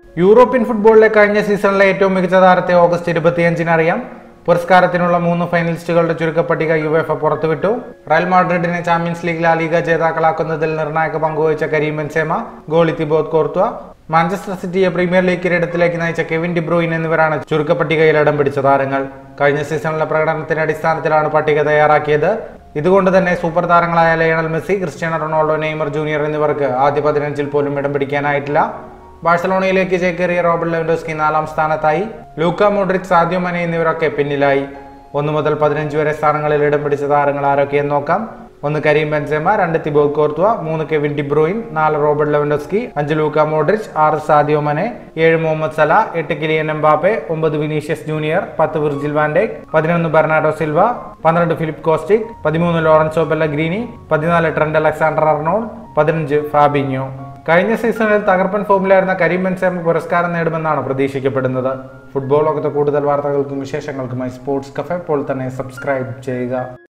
European ഫുട്ബോളിലെ കഴിഞ്ഞ സീസണിലെ ഏറ്റവും മികച്ച താരത്തെ ഓഗസ്റ്റ് ഇരുപത്തിയഞ്ചിന് അറിയാം പുരസ്കാരത്തിനുള്ള മൂന്ന് ഫൈനലിസ്റ്റുകളുടെ ചുരുക്കപ്പട്ടിക യുവേഫ പുറത്തുവിട്ടു റയൽ മാഡ്രിഡിനെ ചാമ്പ്യൻസ് ലീഗ് ലാ ലീഗ ജേതാക്കളാക്കുന്നതിൽ നിർണായക പങ്കുവഹിച്ച കരീം ബെൻസേമ ഗോളി തിബോത് കോർത്തുവ മാഞ്ചസ്റ്റർ സിറ്റിയെ പ്രീമിയർ ലീഗ് കിരീടത്തിലേക്ക് നയിച്ച കെവിൻ ഡിബ്രൂയിൻ എന്നിവരാണ് ചുരുക്കപ്പട്ടികയിൽ ഇടം പിടിച്ച താരങ്ങൾ കഴിഞ്ഞ സീസണിലെ പ്രകടനത്തിന്റെ അടിസ്ഥാനത്തിലാണ് പട്ടിക തയ്യാറാക്കിയത് ഇതുകൊണ്ട് തന്നെ സൂപ്പർ താരങ്ങളായ Lionel Messi Cristiano Ronaldo Neymar Junior എന്നിവർക്ക് ആദ്യ പതിനഞ്ചിൽ പോലും ഇടം പിടിക്കാനായിട്ടില്ല ബാഴ്സലോണയിലേക്ക് ചേക്കേറിയ റോബർട്ട് ലെവൻഡോസ്കി നാലാം സ്ഥാനത്തായി ലൂക്ക മോഡ്രിക് സാദ്യോ മനെ എന്നിവരൊക്കെ പിന്നിലായി ഒന്ന് മുതൽ പതിനഞ്ച് വരെ സ്ഥാനങ്ങളിൽ ഇടം പിടിച്ച താരങ്ങൾ ആരൊക്കെയെന്ന് നോക്കാം ഒന്ന് കരീം ബെൻസെമ രണ്ട് തിബോത് കോർത്തുവ മൂന്ന് കെവിൻ ഡിബ്രോയിൻ നാല് റോബർട്ട് ലെവൻഡോസ്കി അഞ്ച് ലൂക്ക മോഡ്രിച്ച് ആറ് സാദിയോ മനെ ഏഴ് മുഹമ്മദ് സല എട്ട് കിലിയൻ എംബാപ്പെ ഒമ്പത് വിനീഷ്യസ് ജൂനിയർ പത്ത് വിർജിൽ വാൻഡേക്ക് പതിനൊന്ന് ബെർണാഡോ സിൽവ പന്ത്രണ്ട് ഫിലിപ്പ് കോസ്റ്റിക് പതിമൂന്ന് ലോറൻസോ ബെല്ലഗ്രീനി പതിനാല് ട്രെൻഡ് അലക്സാണ്ടർ അർണോൾ പതിനഞ്ച് ഫാബിഞ്ഞോ കഴിഞ്ഞ സീസണിൽ തകർപ്പൻ ഫോമിലായിരുന്ന കരീം ബെൻസേമ പുരസ്കാരം നേടുമെന്നാണ് പ്രതീക്ഷിക്കപ്പെടുന്നത് ഫുട്ബോൾ ലോകത്തെ കൂടുതൽ വാർത്തകൾക്കും വിശേഷങ്ങൾക്കുമായി സ്പോർട്സ് കഫേ ഇപ്പോൾ തന്നെ സബ്സ്ക്രൈബ് ചെയ്യുക